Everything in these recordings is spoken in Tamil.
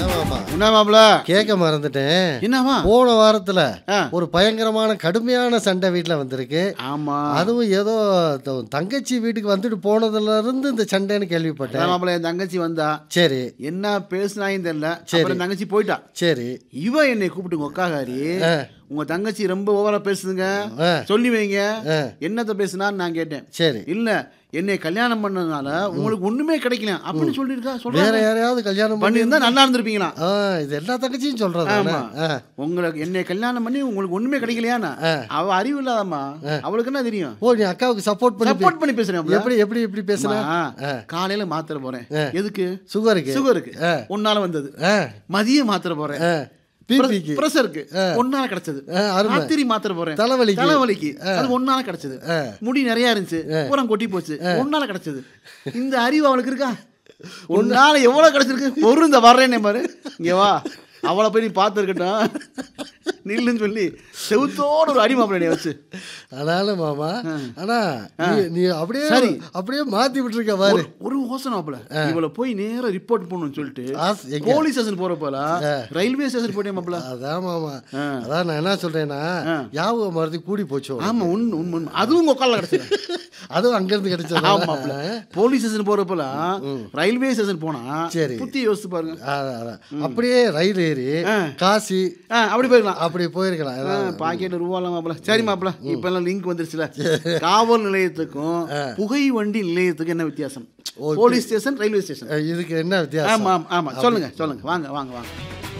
ஏமாமா என்ன மாப்பிள கேட்க மறந்துட்டேன் என்னவா போன வாரத்துல ஆ. ஒரு பயங்கரமான கடுமையான சண்டை வீட்ல வந்திருக்கு ஆமா அதுவும் ஏதோ த- தங்கச்சி வீட்டுக்கு வந்துட்டு போனதுல இருந்து இந்த சண்டைன்னு அதான் கேள்விப்பட்டேன் மாப்பிள என் தங்கச்சி வந்தா சரி என்ன பேசுனாயும் தெரியல சரி. அப்புறம் தங்கச்சி போயிட்டா சரி இவ என்னை கூப்பிட்டு ஒக்காகாரி ஆ. உங்க தங்கச்சி ரொம்ப ஓவரா பேசுதுங்க ஆ. சொல்லி வைங்க ஆ. என்னத்த பேசுனான்னு நான் கேட்டேன் சரி இல்ல என்னை கல்யாணம் பண்ணதுனால உங்களுக்கு ஒண்ணுமே கிடைக்கல அப்படின்னு சொல்லிருக்கா வேற சொல்றாங்க யாரையாவது கல்யாணம் பண்ணி பண்ணியிருந்தா நல்லா இருந்திருப்பீங்களா ஆ இது எல்லா தங்கச்சியும் சொல்றது ஆமா உங்களுக்கு என்னை கல்யாணம் பண்ணி உங்களுக்கு ஒண்ணுமே கிடைக்கலையானா அவ அறிவு இல்லாதம்மா அவளுக்கு என்ன தெரியும் ஓ நீ அக்காவுக்கு சப்போர்ட் பண்ணி பே- சப்போர்ட் பண்ணி பேசுறேன் எப்படி எப்படி எப்படி பேசுன அம்மா, காலையில மாத்திர போறேன் எதுக்கு சுகருக்கு சுகருக்கு உன்னால வந்தது ஆ மதியம் மாத்திர போறேன் ஆ பிபிக்கு பிரஷருக்கு ஒன்னால கிடைச்சது ஆ, அருமை. ராத்திரி மாத்திர போறேன் தலைவலிக்கு. தலைவலிக்கு அது ஒன்னால கிடைச்சது முடி நிறைய இருந்துச்சு பூரா கொட்டி போச்சு ஒன்னால கிடைச்சது இந்த அறிவு அவளுக்கு இருக்கா ஒன்னால எவ்வளவு கிடைச்சிருக்கு ஒரு இந்த வர்றேனே பாரு இங்க வா அவளை போய் நீ பார்த்துருக்கட்டும் நில்லுன்னு சொல்லி செவுத்தோட ஒரு அடி மாப்பிள்ளை வச்சு அதனால மாமா ஆனா நீ- நீ அப்படியே சரி. அப்படியே மாத்தி விட்டுருக்க பாரு ஒரு- ஒரு யோசனை மாப்பிள்ள இவளை போய் நேரா ரிப்போர்ட் பண்ணணும்னு சொல்லிட்டு ஆஸ்- எங்க? போலீஸ் ஸ்டேஷன் போற போல ரயில்வே ஸ்டேஷன் போயிட்டே மாப்பிள்ள அதான் மாமா ஆ. அதான் நான் என்ன சொல்றேன்னா ஞாபக மருதி கூடி போச்சு உனக்கு. ஆமா உண்மை உண்மை உண்மை. அதுவும் உங்க உட்கால கிடைச்சது அதுவும் அங்கிருந்து கிடைச்சது ஆமாப்ல போலீஸ் ஸ்டேஷன் போறப்பல ரயில்வே ஸ்டேஷன் போனா சரி. புத்தி யோசிச்சு பாருங்க அதான், அதான். அப்படியே ரயில் ஏறி காசி ஆ, அப்படி போயிருக்கலாம் அப்படி போயிருக்கலாம் அதான். பாக்கெட் ரூபாலாம் மாப்பிள சரி மாப்பிள இப்ப எல்லாம் லிங்க் வந்துருச்சுல காவல் நிலையத்துக்கும் புகை வண்டி நிலையத்துக்கும் என்ன வித்தியாசம் போலீஸ் ஸ்டேஷன் ரயில்வே ஸ்டேஷன் அஹ் இதுக்கு என்ன வித்தியாசம் ஆமா ஆமா, ஆமா சொல்லுங்க சொல்லுங்க வாங்க வாங்க வாங்க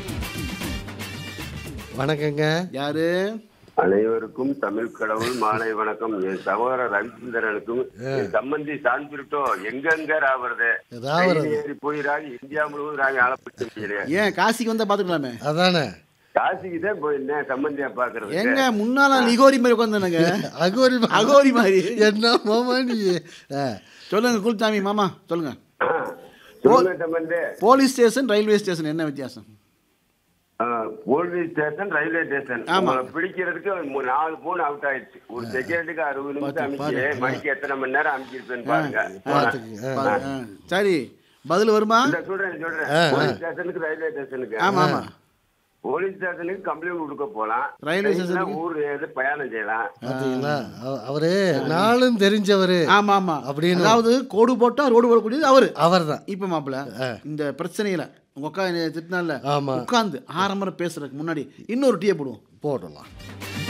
வணக்கங்க யாரு அனைவருக்கும் தமிழ் கடவுள் மாலை வணக்கம் என் சகோதரர் ரவிச்சந்திரனுக்கும் என் சம்பந்தி சான்பிருட்டோ எங்கெங்க ராவறது ராவறது. ரயில் ஏறி போயிராங்க இந்தியா முழுவதும் ராங்க ஆளப்பட்டு முடியல ஏன் காசிக்கு வந்தா பாத்துக்கலாமே அதானே காசிக்கு தான் போயிருந்தேன் சம்பந்தியா பாக்குறது எங்க முன்னால லிகோரி மாதிரி உட்காந்துங்க அகோரி மா- அகோரி மாதிரி என்ன மாமா நீ ஆ, சொல்லுங்க குல்சாமி மாமா சொல்லுங்க சொல்லுங்க சம்பந்தி போலீஸ் ஸ்டேஷன் ரயில்வே ஸ்டேஷன் என்ன வித்தியாசம் ஆ, போலீஸ் ஸ்டேஷன் ரயில்வே ஸ்டேஷன் ஆமா. உங்களை பிடிக்கிறதுக்கு மூ- நாலு போன் அவுட் ஆயிடுச்சு ஒரு செகண்டுக்கு அறுபது நிமிஷம் அமைச்சு மணிக்கு எத்தனை மணி நேரம் அமைச்சிருப்பேன்னு பாருங்க பார்த்துக்குங்க ஆ. பா- ஆ, சரி பதில் வருமா இந்த சொல்றேன் சொல்றேன் போலீஸ் ஸ்டேஷனுக்கு ரயில்வே ஸ்டேஷனுக்கு ஆமா ஆமா போலீஸ் ஸ்டேஷனுக்கு கம்ப்ளைண்ட் கொடுக்க போலாம் ரயில்வே ட்ரெயின்ல ஊர் எது பயணம் செய்யலாம் பாத்தீங்களா அவ- அவரு நாளும் தெரிஞ்சவரு ஆமா ஆமா அப்படின்னு. அதாவது கோடு போட்டா ரோடு போடக்கூடியது அவரு அவர்தான் இப்ப மாப்பிள இந்த பிரச்சனையில உங்க அக்கா என்னை திட்டினால ஆமா. உட்கார்ந்து ஆரம்பரம் பேசுறதுக்கு முன்னாடி இன்னொரு டீயை போடுவோம் போடலாம்